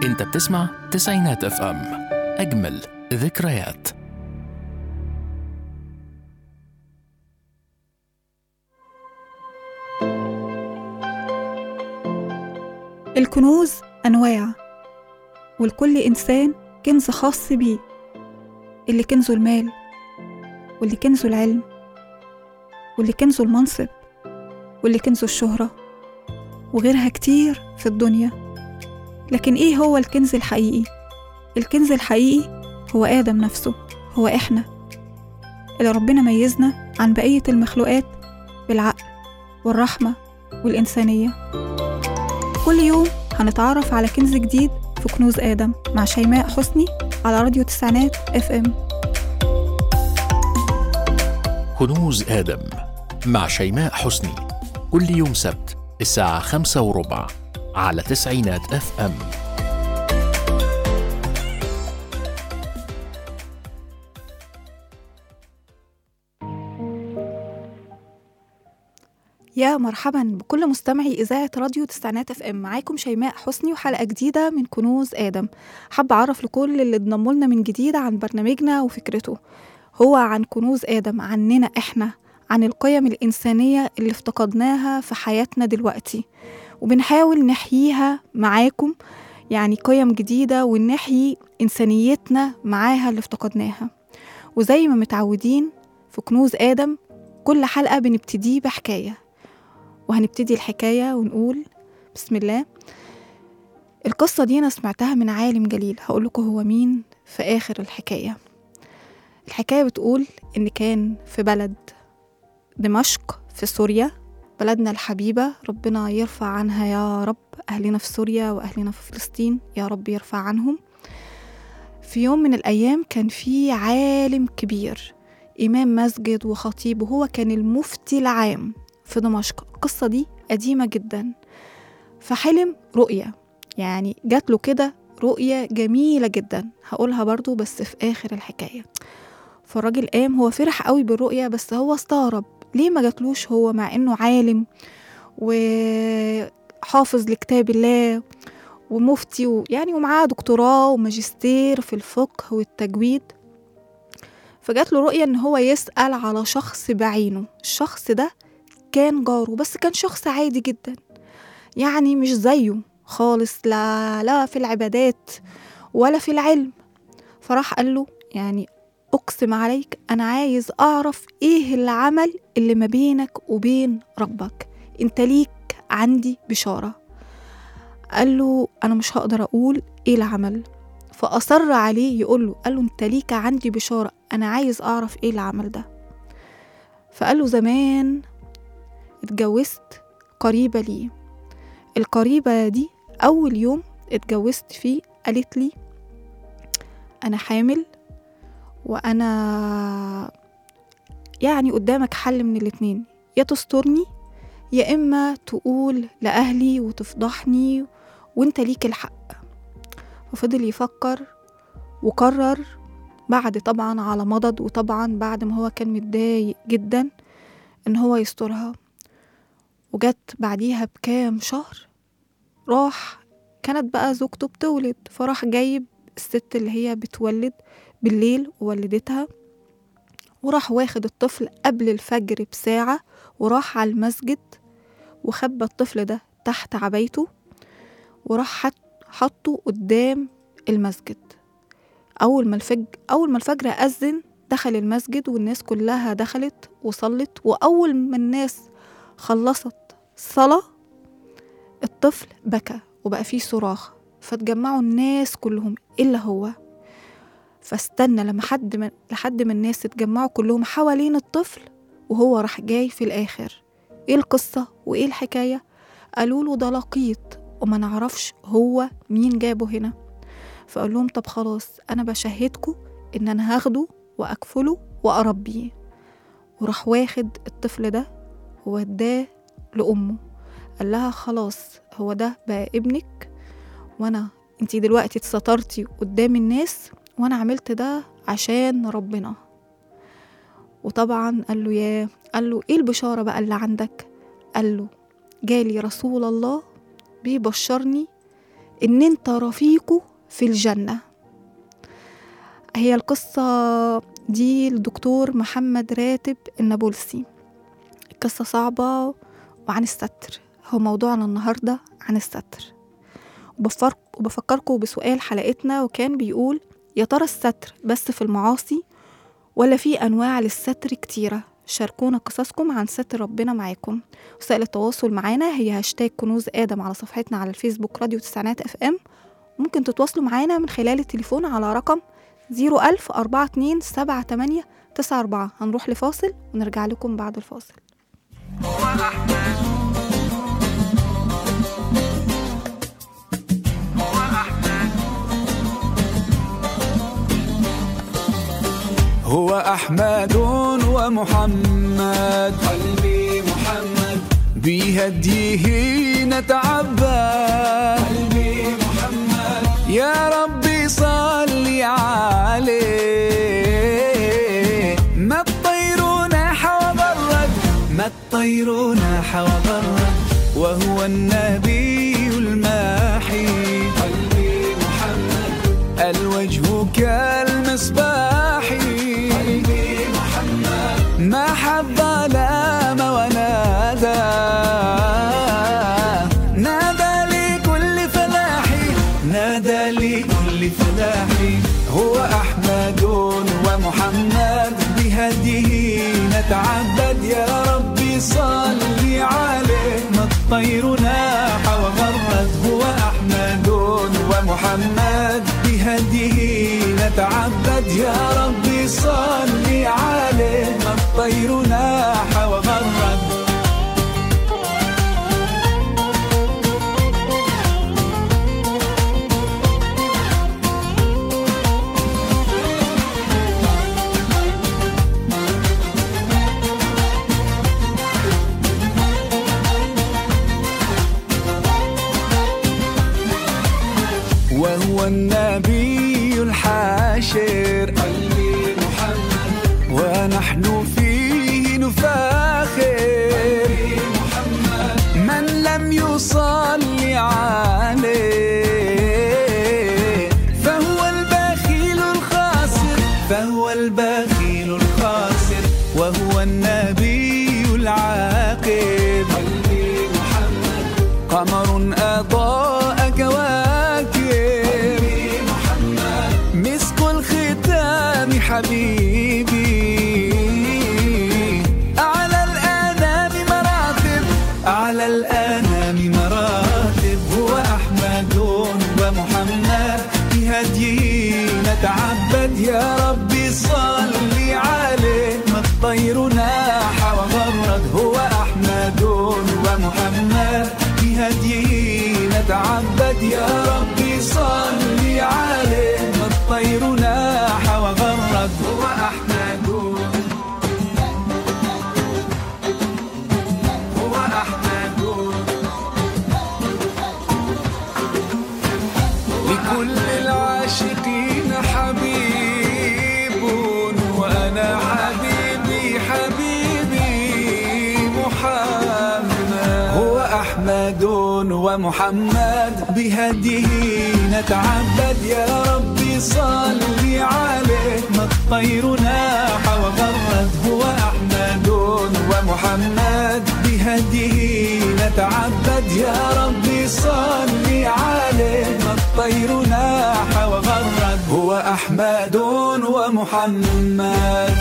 انت بتسمع تسعينات اف ام اجمل ذكريات الكنوز أنواع ولكل إنسان كنز خاص بيه اللي كنزه المال واللي كنزه العلم واللي كنزه المنصب واللي كنزه الشهرة وغيرها كتير في الدنيا لكن إيه هو الكنز الحقيقي؟ الكنز الحقيقي هو آدم نفسه هو إحنا اللي ربنا ميزنا عن بقية المخلوقات بالعقل والرحمة والإنسانية كل يوم هنتعرف على كنز جديد في كنوز آدم مع شيماء حسني على راديو تسعينات اف ام كنوز آدم مع شيماء حسني كل يوم سبت الساعة خمسة وربع على تسعينات اف ام يا مرحبا بكل مستمعي إذاعة راديو تسعينات اف ام معاكم شيماء حسني وحلقة جديدة من كنوز آدم حابة أعرف لكل اللي انضموا لنا من جديد عن برنامجنا وفكرته هو عن كنوز آدم عننا إحنا عن القيم الإنسانية اللي افتقدناها في حياتنا دلوقتي وبنحاول نحييها معاكم يعني قيم جديدة ونحيي إنسانيتنا معاها اللي افتقدناها وزي ما متعودين في كنوز آدم كل حلقة بنبتدي بحكاية وهنبتدي الحكاية ونقول بسم الله القصة دي أنا سمعتها من عالم جليل هقول لكم هو مين في آخر الحكاية الحكاية بتقول إن كان في بلد دمشق في سوريا بلدنا الحبيبة ربنا يرفع عنها يا رب أهلنا في سوريا وأهلنا في فلسطين يا رب يرفع عنهم في يوم من الأيام كان في عالم كبير إمام مسجد وخطيب وهو كان المفتي العام في دمشق القصة دي قديمة جدا فحلم رؤية يعني جات له كده رؤية جميلة جدا هقولها برضو بس في آخر الحكاية فالراجل قام هو فرح قوي بالرؤية بس هو استغرب ليه ما جاتلوش هو مع انه عالم وحافظ لكتاب الله ومفتي و... يعني ومعاه دكتوراه وماجستير في الفقه والتجويد فجات له رؤية ان هو يسأل على شخص بعينه الشخص ده كان جاره بس كان شخص عادي جدا يعني مش زيه خالص لا لا في العبادات ولا في العلم فراح قال له يعني أقسم عليك أنا عايز أعرف إيه العمل اللي ما بينك وبين ربك أنت ليك عندي بشارة قال له أنا مش هقدر أقول إيه العمل فأصر عليه يقول له قال له أنت ليك عندي بشارة أنا عايز أعرف إيه العمل ده فقال له زمان اتجوزت قريبة لي القريبة دي أول يوم اتجوزت فيه قالت لي أنا حامل وأنا يعني قدامك حل من الاتنين يا تسترني يا إما تقول لأهلي وتفضحني وانت ليك الحق وفضل يفكر وقرر بعد طبعا على مضض وطبعا بعد ما هو كان متضايق جدا ان هو يسترها وجت بعديها بكام شهر راح كانت بقى زوجته بتولد فراح جايب الست اللي هي بتولد بالليل وولدتها وراح واخد الطفل قبل الفجر بساعة وراح على المسجد وخبى الطفل ده تحت عبايته وراح حط حطه قدام المسجد أول ما الفجر أول ما الفجر أذن دخل المسجد والناس كلها دخلت وصلت وأول ما الناس خلصت صلاة الطفل بكى وبقى فيه صراخ فتجمعوا الناس كلهم إلا هو فاستنى لما حد من لحد ما الناس اتجمعوا كلهم حوالين الطفل وهو راح جاي في الآخر إيه القصة وإيه الحكاية قالوا له ده لقيط وما نعرفش هو مين جابه هنا فقال لهم طب خلاص أنا بشهدكوا إن أنا هاخده وأكفله وأربيه وراح واخد الطفل ده ووداه لأمه قال لها خلاص هو ده بقى ابنك وأنا انتي دلوقتي اتسترتي قدام الناس وأنا عملت ده عشان ربنا وطبعا قال له يا قال له ايه البشارة بقى اللي عندك قال له جالي رسول الله بيبشرني إن أنت رفيقه في الجنة هي القصة دي الدكتور محمد راتب النابلسي قصة صعبة وعن الستر هو موضوعنا النهاردة عن الستر وبفر- وبفكركم بسؤال حلقتنا وكان بيقول يا ترى الستر بس في المعاصي ولا في أنواع للستر كتيرة شاركونا قصصكم عن ستر ربنا معاكم وسائل التواصل معانا هي هاشتاج كنوز آدم على صفحتنا على الفيسبوك راديو تسعينات اف ام ممكن تتواصلوا معانا من خلال التليفون على رقم 01000 42 78 94 هنروح لفاصل ونرجع لكم بعد الفاصل هو أحمد ومحمد قلبي محمد بهديه نتعبد قلبي محمد يا ربي صل عليه ما الطير ناح وبرد ما الطير ناح وبرد وهو النبي الماحي قلبي محمد الوجه كالمصباح قلبي محمد ما حب لام ونادى نادى لكل فلاح نادى لكل فلاح هو أحمد ومحمد بهديه نتعبد يا ربي صل عليه ما الطير ناح وغرد هو أحمد ومحمد بهديه نتعبد يا ربي صل عليه ما الطير ناح وغرد وهو النبي الحاشر قلبي محمد ونحن فيه نفاخر محمد من لم يصلي عليه فهو البخيل الخاسر فهو البخيل الخاسر وهو النبي العاقب قلبي محمد قمر أضاء كواكب مسك الختام حبيبي أعلى الآنام مراتب أعلى الآنام مراتب هو أحمد ومحمد بهديه نتعبد يا ربي صل عليه ما الطير ناح وغرد هو أحمد ومحمد بهديه نتعبد يا ربي صل عليه ما الطير ناح وغرد هو أحمد هو أحمد لكل العاشقين حبيب وأنا حبيبي حبيبي محمد هو أحمد ومحمد بهديه نتعبد يا ربي صل عليه ما الطير ناح وغرد هو أحمد ومحمد بهديه نتعبد يا ربي صل عليه ما الطير ناح وغرد هو أحمد ومحمد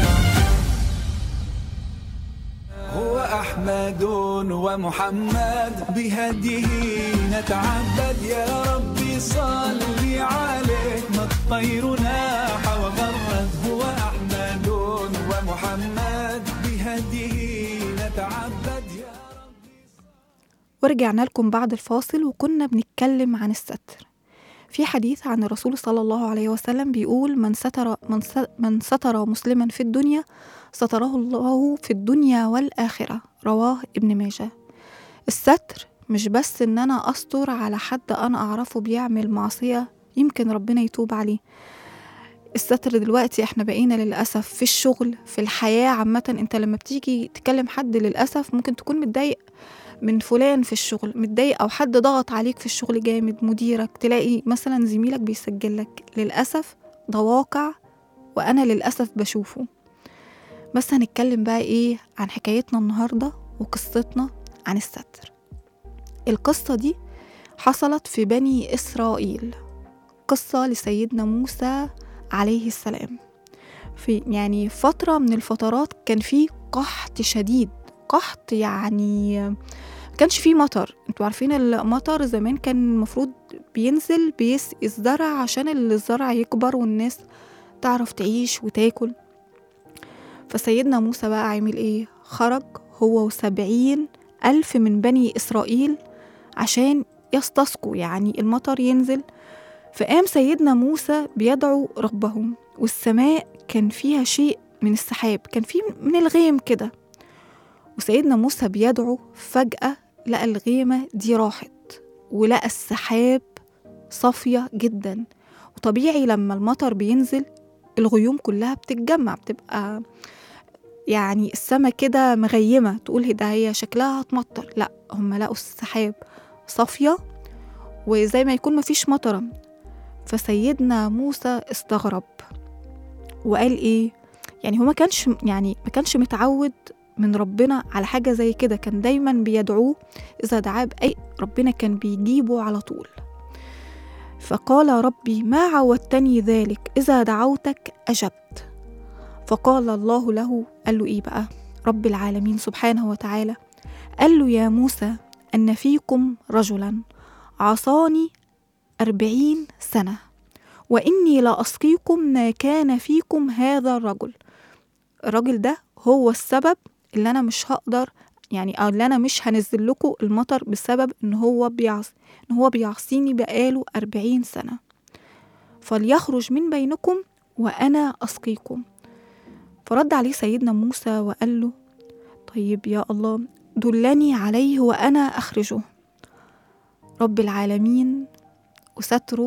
هو أحمد ومحمد بهديه نتعبد يا ربي صل عليه ما الطير ناح وغرد هو أحمد ومحمد بهديه نتعبد يا ورجعنا لكم بعد الفاصل وكنا بنتكلم عن الستر في حديث عن الرسول صلى الله عليه وسلم بيقول من ستر من, س- من ستر مسلما في الدنيا ستره الله في الدنيا والآخرة رواه ابن ماجه الستر مش بس ان انا استر على حد انا اعرفه بيعمل معصية يمكن ربنا يتوب عليه الستر دلوقتي احنا بقينا للأسف في الشغل في الحياة عامة انت لما بتيجي تكلم حد للأسف ممكن تكون متضايق من فلان في الشغل متضايق او حد ضغط عليك في الشغل جامد مديرك تلاقي مثلا زميلك بيسجل لك للاسف ده واقع وانا للاسف بشوفه بس هنتكلم بقى ايه عن حكايتنا النهارده وقصتنا عن الستر القصه دي حصلت في بني اسرائيل قصه لسيدنا موسى عليه السلام في يعني فتره من الفترات كان في قحط شديد قحط يعني ما كانش فيه مطر انتوا عارفين المطر زمان كان المفروض بينزل بيسقي الزرع عشان الزرع يكبر والناس تعرف تعيش وتاكل فسيدنا موسى بقى عامل ايه خرج هو وسبعين ألف من بني إسرائيل عشان يستسقوا يعني المطر ينزل فقام سيدنا موسى بيدعو ربه والسماء كان فيها شيء من السحاب كان فيه من الغيم كده وسيدنا موسى بيدعو فجأة لقى الغيمة دي راحت ولقى السحاب صافية جدا وطبيعي لما المطر بينزل الغيوم كلها بتتجمع بتبقى يعني السما كده مغيمة تقول ده هي شكلها هتمطر لا هم لقوا السحاب صافية وزي ما يكون مفيش مطرة فسيدنا موسى استغرب وقال ايه يعني هو ما كانش يعني ما كانش متعود من ربنا على حاجة زي كده كان دايما بيدعوه إذا دعاه بأي ربنا كان بيجيبه على طول فقال ربي ما عودتني ذلك إذا دعوتك أجبت فقال الله له قال له إيه بقى رب العالمين سبحانه وتعالى قال له يا موسى أن فيكم رجلا عصاني أربعين سنة وإني لأسقيكم ما كان فيكم هذا الرجل الراجل ده هو السبب اللي أنا مش هقدر يعني أو اللي أنا مش هنزل لكم المطر بسبب إن هو بيعص إن هو بيعصيني بقاله أربعين سنة فليخرج من بينكم وأنا أسقيكم فرد عليه سيدنا موسى وقال له طيب يا الله دلني عليه وأنا أخرجه رب العالمين وستره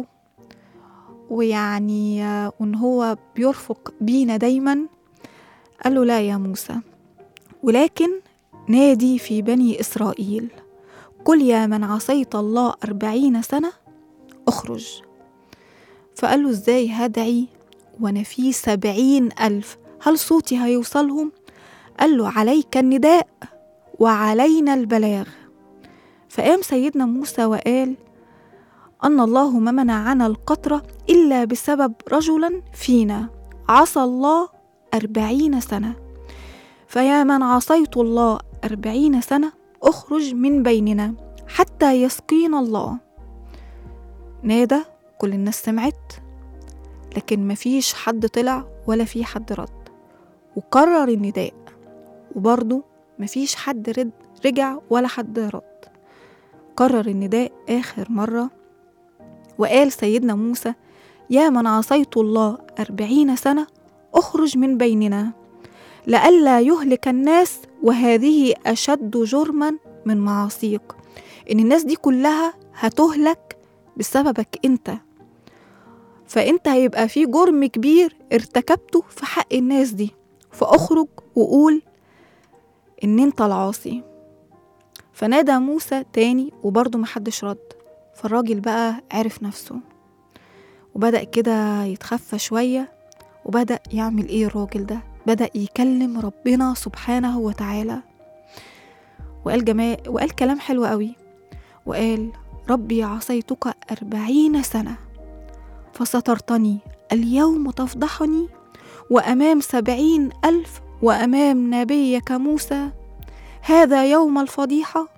ويعني وإن هو بيرفق بينا دايما قال له لا يا موسى ولكن نادي في بني إسرائيل قل يا من عصيت الله أربعين سنة اخرج فقال له ازاي هدعي وانا في سبعين ألف هل صوتي هيوصلهم قال له عليك النداء وعلينا البلاغ فقام سيدنا موسى وقال أن الله ما منعنا القطرة إلا بسبب رجلا فينا عصى الله أربعين سنة فيا من عصيت الله أربعين سنة اخرج من بيننا حتى يسقينا الله نادى كل الناس سمعت لكن مفيش حد طلع ولا في حد رد وكرر النداء وبرضه مفيش حد رد رجع ولا حد رد كرر النداء آخر مرة وقال سيدنا موسى يا من عصيت الله أربعين سنة اخرج من بيننا لئلا يهلك الناس وهذه أشد جرما من معاصيك إن الناس دي كلها هتهلك بسببك أنت فأنت هيبقى في جرم كبير ارتكبته في حق الناس دي فاخرج وقول إن أنت العاصي فنادى موسى تاني وبرضه محدش رد فالراجل بقى عرف نفسه وبدأ كده يتخفى شوية وبدأ يعمل إيه الراجل ده بدأ يكلم ربنا سبحانه وتعالى وقال جمال وقال كلام حلو قوي وقال ربي عصيتك أربعين سنة فسترتني اليوم تفضحني وأمام سبعين ألف وأمام نبيك موسى هذا يوم الفضيحة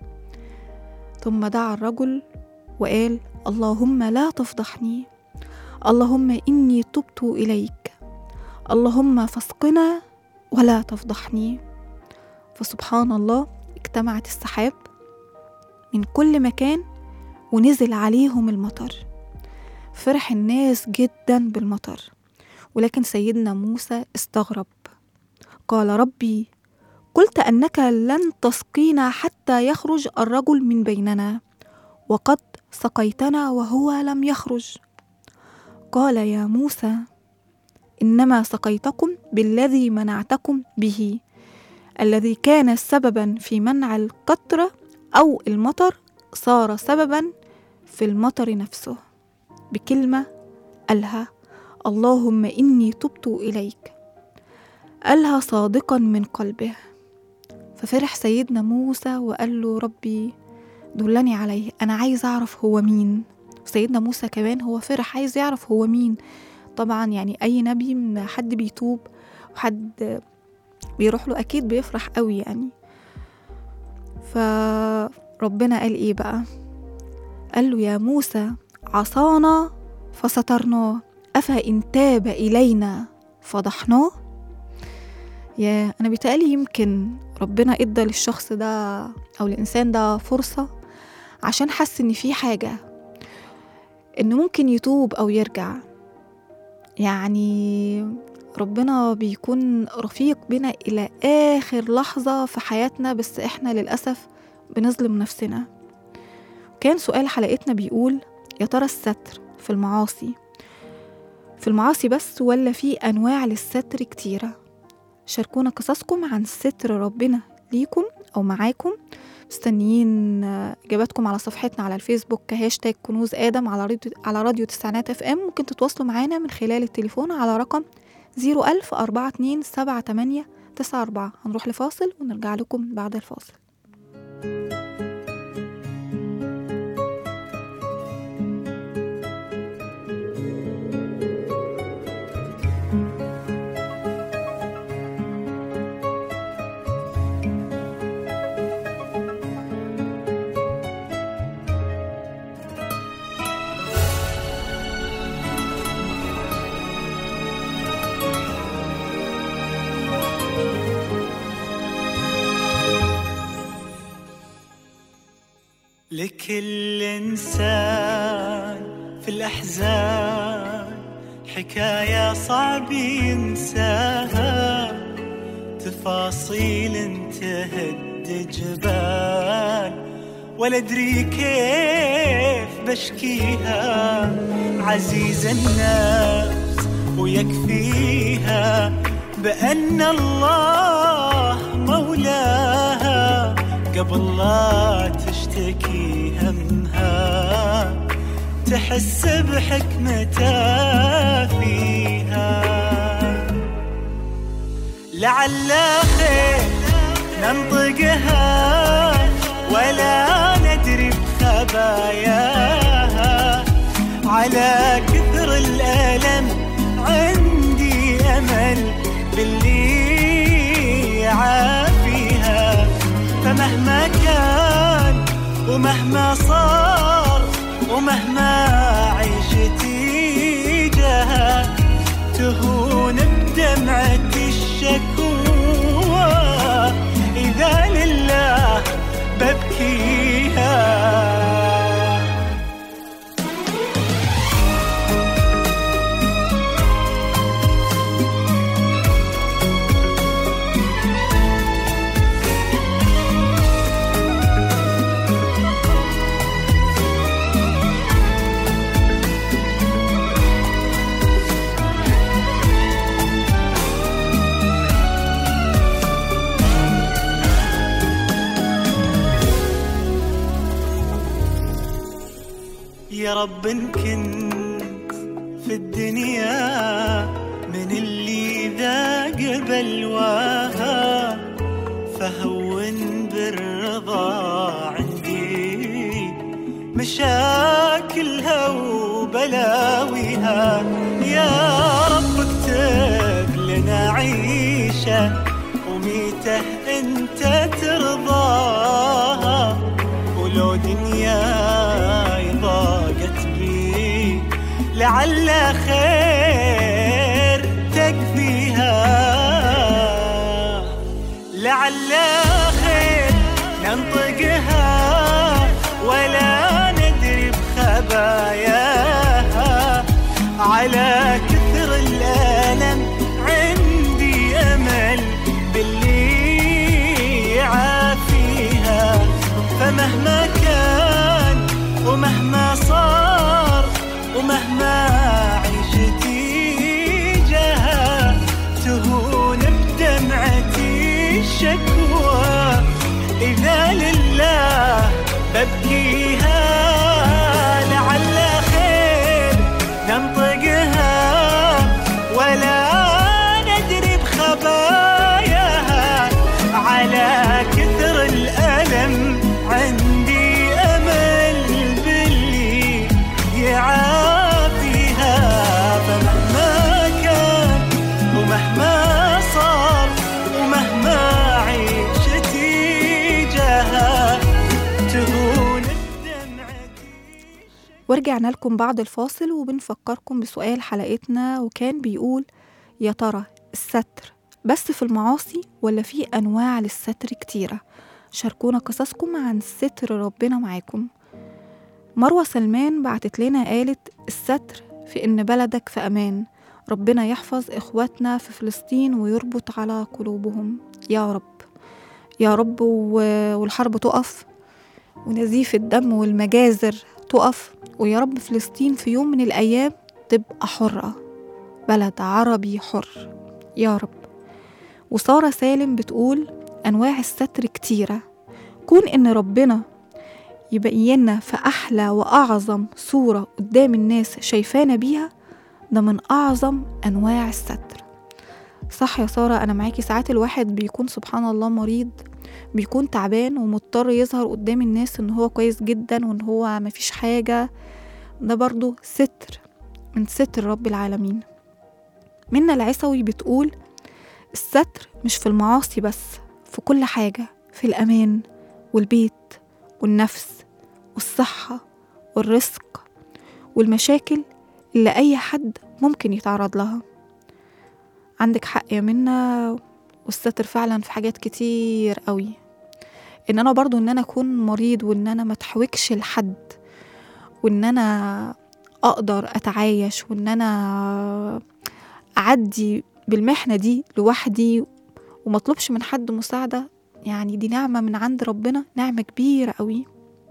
ثم دعا الرجل وقال اللهم لا تفضحني اللهم إني تبت إليك اللهم فاسقنا ولا تفضحني فسبحان الله اجتمعت السحاب من كل مكان ونزل عليهم المطر فرح الناس جدا بالمطر ولكن سيدنا موسى استغرب قال ربي قلت انك لن تسقينا حتى يخرج الرجل من بيننا وقد سقيتنا وهو لم يخرج قال يا موسى انما سقيتكم بالذي منعتكم به الذي كان سببا في منع القطره أو المطر صار سببا في المطر نفسه بكلمة قالها اللهم إني تبت إليك قالها صادقا من قلبه ففرح سيدنا موسى وقال له ربي دلني عليه أنا عايز أعرف هو مين سيدنا موسى كمان هو فرح عايز يعرف هو مين طبعا يعني أي نبي من حد بيتوب وحد بيروح له أكيد بيفرح قوي يعني فربنا قال إيه بقى قال له يا موسى عصانا فسترناه أفإن تاب إلينا فضحناه يا أنا بيتهيألي يمكن ربنا إدى للشخص ده أو الإنسان ده فرصة عشان حس إن في حاجة إنه ممكن يتوب أو يرجع يعني ربنا بيكون رفيق بنا إلى آخر لحظة في حياتنا بس إحنا للأسف بنظلم نفسنا كان سؤال حلقتنا بيقول يا ترى الستر في المعاصي في المعاصي بس ولا في أنواع للستر كتيرة شاركونا قصصكم عن ستر ربنا ليكم أو معاكم مستنيين إجاباتكم على صفحتنا على الفيسبوك كهاشتاج كنوز آدم على راديو على راديو تسعينات اف ام ممكن تتواصلوا معانا من خلال التليفون على رقم زيرو ألف أربعة اتنين سبعة تمانية تسعة أربعة هنروح لفاصل ونرجع لكم بعد الفاصل لكل إنسان في الأحزان حكاية صعب ينساها تفاصيل تهد جبال ولا أدري كيف بشكيها عزيز النفس ويكفيها بأن الله مولاها قبل لا تشتكي همها تحس بحكمته فيها لعل خير ننطقها ولا ندري بخباياها على كثر الألم عندي أمل باللي يعافيها فمهما كان ومهما صار ومهما عيشتي جاها تهون بدمعة الشكوى إذا لله ببكيها يا رب إن كنت في الدنيا من اللي ذاق بلواها فهون بالرضا عندي مشاكلها وبلاويها يا رب اكتب لنا عيشه وميته انت ترضاها ولو دنياي ضاقت بي لعل خير تكفيها لعل خير ننطقها ولا ندري بخباياها على كثر الألم عندي أمل باللي يعافيها فمهما كان ومهما صار ومهما عيشتي جاها تهون بدمعتي الشكوى إذا لله ببكيها لعل خير ننطقها ولا ندري بخباياها على كثر الألم عندي أمل باللي يعافيها فمهما كان ومهما صار ومهما عيشتي جاها تهون الدمعة ورجعنا لكم بعد الفاصل وبنفكركم بسؤال حلقتنا وكان بيقول يا ترى الستر بس في المعاصي ولا في أنواع للستر كتيرة شاركونا قصصكم عن ستر ربنا معاكم مروة سلمان بعتت لنا قالت الستر في إن بلدك في أمان ربنا يحفظ إخواتنا في فلسطين ويربط على قلوبهم يا رب يا رب و- والحرب تقف ونزيف الدم والمجازر تقف ويا رب فلسطين في يوم من الأيام تبقى حرة بلد عربي حر يا رب وسارة سالم بتقول أنواع الستر كتيرة كون إن ربنا يبيننا في أحلى وأعظم صورة قدام الناس شايفانا بيها ده من أعظم أنواع الستر صح يا سارة أنا معاكي ساعات الواحد بيكون سبحان الله مريض بيكون تعبان ومضطر يظهر قدام الناس ان هو كويس جدا وان هو مفيش حاجة ده برضو ستر من ستر رب العالمين منا العسوي بتقول الستر مش في المعاصي بس في كل حاجة في الأمان والبيت والنفس والصحة والرزق والمشاكل اللي أي حد ممكن يتعرض لها عندك حق يا منا والستر فعلا في حاجات كتير قوي ان انا برضو ان انا اكون مريض وان انا ما اتحوجش لحد وان انا اقدر اتعايش وان انا اعدي بالمحنه دي لوحدي وما اطلبش من حد مساعده يعني دي نعمه من عند ربنا نعمه كبيره قوي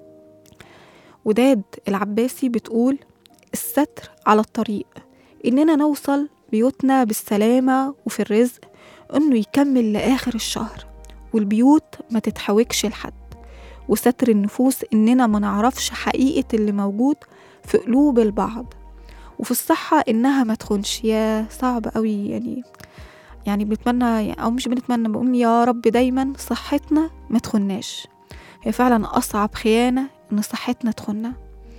وداد العباسي بتقول الستر على الطريق اننا نوصل بيوتنا بالسلامه وفي الرزق انه يكمل لاخر الشهر والبيوت ما تتحوجش لحد وستر النفوس اننا ما نعرفش حقيقه اللي موجود في قلوب البعض وفي الصحه انها ما تخونش يا صعب قوي يعني يعني بنتمنى او مش بنتمنى بقول يا رب دايما صحتنا ما تخناش هي فعلا اصعب خيانه ان صحتنا تخنا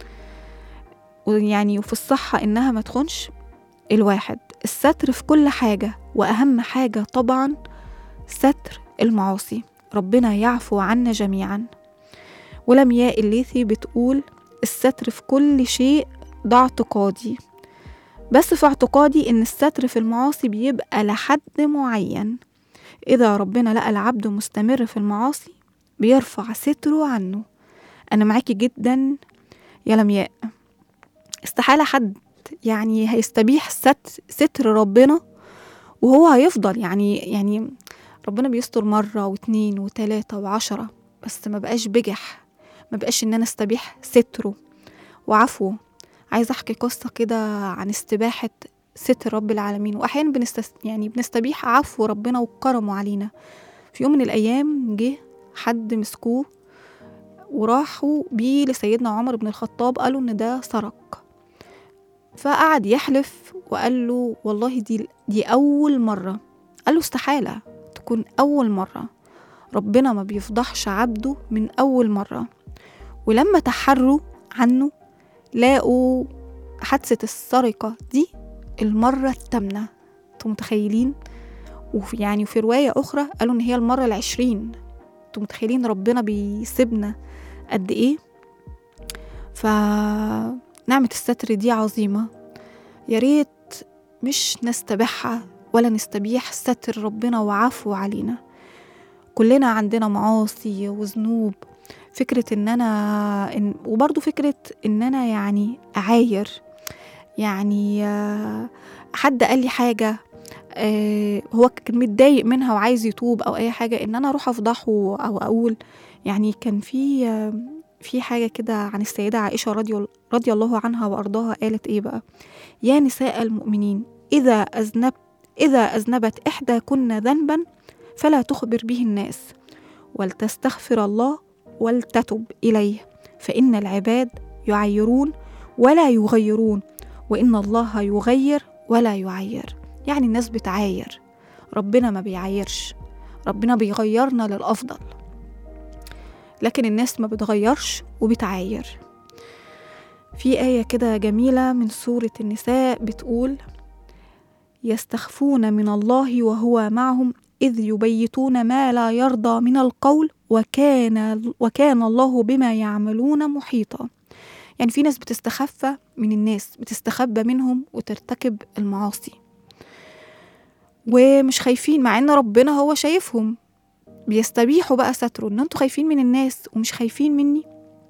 ويعني وفي الصحه انها ما تخونش الواحد الستر في كل حاجه واهم حاجه طبعا ستر المعاصي ربنا يعفو عنا جميعا ولمياء الليثي بتقول الستر في كل شيء ده اعتقادي بس في اعتقادي ان الستر في المعاصي بيبقى لحد معين اذا ربنا لقى العبد مستمر في المعاصي بيرفع ستره عنه انا معاكي جدا يا لمياء استحالة حد يعني هيستبيح ست ستر ربنا وهو هيفضل يعني يعني ربنا بيستر مرة واتنين وتلاتة وعشرة بس ما بقاش بجح ما بقاش ان انا استبيح ستره وعفوه عايزة احكي قصة كده عن استباحة ستر رب العالمين واحيانا بنستس يعني بنستبيح عفو ربنا وكرمه علينا في يوم من الايام جه حد مسكوه وراحوا بيه لسيدنا عمر بن الخطاب قالوا ان ده سرق فقعد يحلف وقال له والله دي دي اول مره قال له استحاله تكون اول مره ربنا ما بيفضحش عبده من اول مره ولما تحروا عنه لاقوا حادثه السرقه دي المره الثامنه انتوا متخيلين وفي يعني في روايه اخرى قالوا ان هي المره العشرين انتوا متخيلين ربنا بيسيبنا قد ايه فنعمة الستر دي عظيمة يا ريت مش نستبيحها ولا نستبيح ستر ربنا وعفو علينا كلنا عندنا معاصي وذنوب فكرة ان انا إن وبرضو فكرة ان انا يعني اعاير يعني آه، حد قال لي حاجة آه، هو كان متضايق منها وعايز يتوب او اي حاجة ان انا اروح افضحه او اقول يعني كان في آه، في حاجة كده عن السيدة عائشة رضي, رضي الله عنها وأرضاها قالت إيه بقى يا نساء المؤمنين إذا أذنب إذا أذنبت إحداكن ذنبا فلا تخبر به الناس ولتستغفر الله ولتتب إليه فإن العباد يعيرون ولا يغيرون وإن الله يغير ولا يعير يعني الناس بتعاير ربنا ما بيعايرش ربنا بيغيرنا للأفضل لكن الناس ما بتغيرش وبتعاير في آية كده جميلة من سورة النساء بتقول يستخفون من الله وهو معهم إذ يبيتون ما لا يرضى من القول وكان وكان الله بما يعملون محيطا يعني في ناس بتستخفى من الناس بتستخبى منهم وترتكب المعاصي ومش خايفين مع ان ربنا هو شايفهم بيستبيحوا بقى ستره ان انتوا خايفين من الناس ومش خايفين مني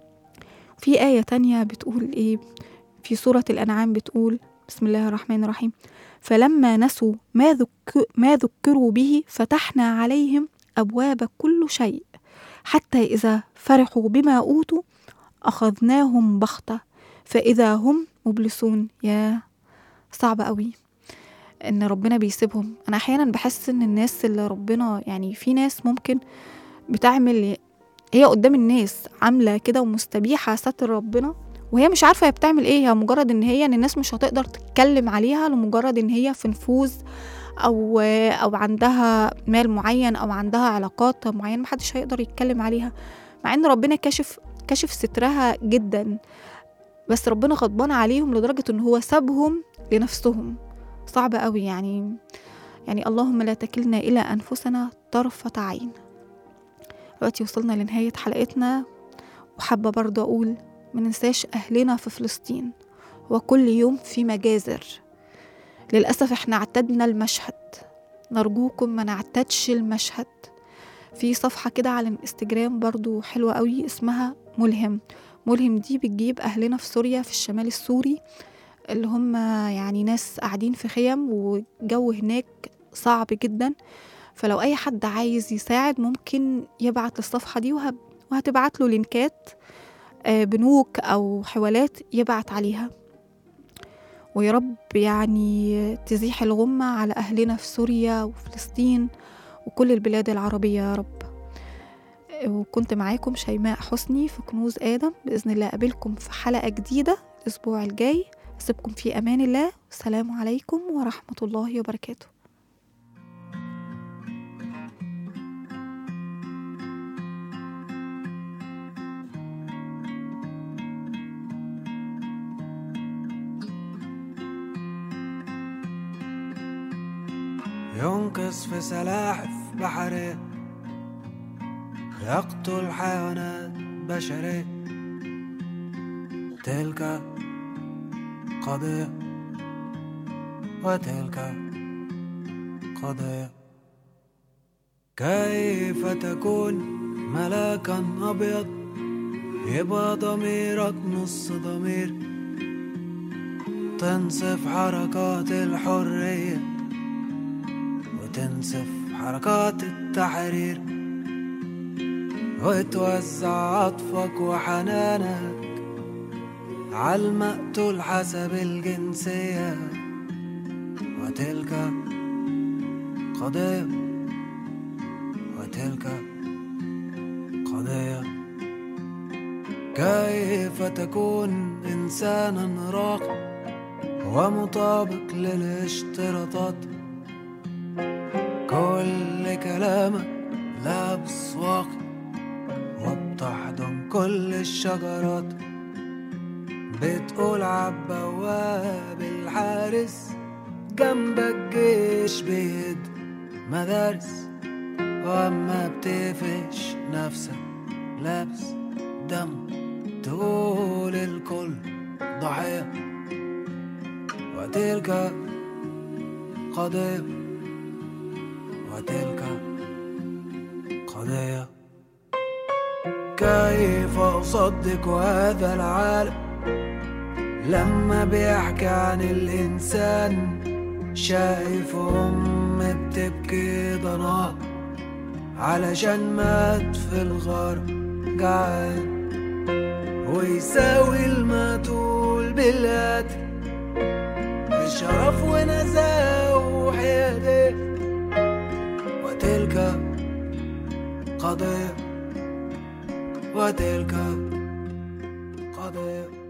في آية تانية بتقول ايه في سورة الأنعام بتقول بسم الله الرحمن الرحيم فلما نسوا ما, ذك ما ذكروا به فتحنا عليهم أبواب كل شيء حتى إذا فرحوا بما أوتوا أخذناهم بغتة فإذا هم مبلسون يا صعب قوي ان ربنا بيسيبهم انا احيانا بحس ان الناس اللي ربنا يعني في ناس ممكن بتعمل هي قدام الناس عامله كده ومستبيحه ستر ربنا وهي مش عارفه هي بتعمل ايه هي مجرد ان هي ان الناس مش هتقدر تتكلم عليها لمجرد ان هي في نفوذ او او عندها مال معين او عندها علاقات معينه محدش هيقدر يتكلم عليها مع ان ربنا كاشف كاشف سترها جدا بس ربنا غضبان عليهم لدرجه ان هو سابهم لنفسهم صعب قوي يعني يعني اللهم لا تكلنا إلى أنفسنا طرفة عين دلوقتي وصلنا لنهاية حلقتنا وحابة برضه أقول مننساش أهلنا في فلسطين وكل يوم في مجازر للأسف احنا اعتدنا المشهد نرجوكم ما نعتدش المشهد في صفحة كده على الانستجرام برضو حلوة قوي اسمها ملهم ملهم دي بتجيب أهلنا في سوريا في الشمال السوري اللي هم يعني ناس قاعدين في خيم والجو هناك صعب جدا فلو أي حد عايز يساعد ممكن يبعت للصفحة دي وهب وهتبعت له لينكات آه، بنوك أو حوالات يبعت عليها ويا رب يعني تزيح الغمة على أهلنا في سوريا وفلسطين وكل البلاد العربية يا رب وكنت معاكم شيماء حسني في كنوز آدم بإذن الله أقابلكم في حلقة جديدة الأسبوع الجاي أسيبكم في أمان الله السلام عليكم ورحمة الله وبركاته ينقص في سلاحف بحرية يقتل حيوانات بشرية تلك قضية وتلك قضية كيف تكون ملاكا أبيض يبقى ضميرك نص ضمير تنصف حركات الحريه وتنسف حركات التحرير وتوزع عطفك وحنانك عالمقتول حسب الجنسية وتلك قضية وتلك قضية كيف تكون إنسانا راقي ومطابق للاشتراطات كل كلامك لابس واقي وبتحضن كل الشجرات بتقول عالبواب الحارس جنبك جيش بيد مدارس واما بتقفش نفسك لابس دم تقول الكل ضحية وتلك قضية وتلك قضية كيف أصدق هذا العالم لما بيحكي عن الإنسان شايف أم بتبكي ضناها علشان مات في الغار جعان ويساوي المقتول بالقتل بشرف ونزاهة وحيادية وتلك قضية وتلك قضية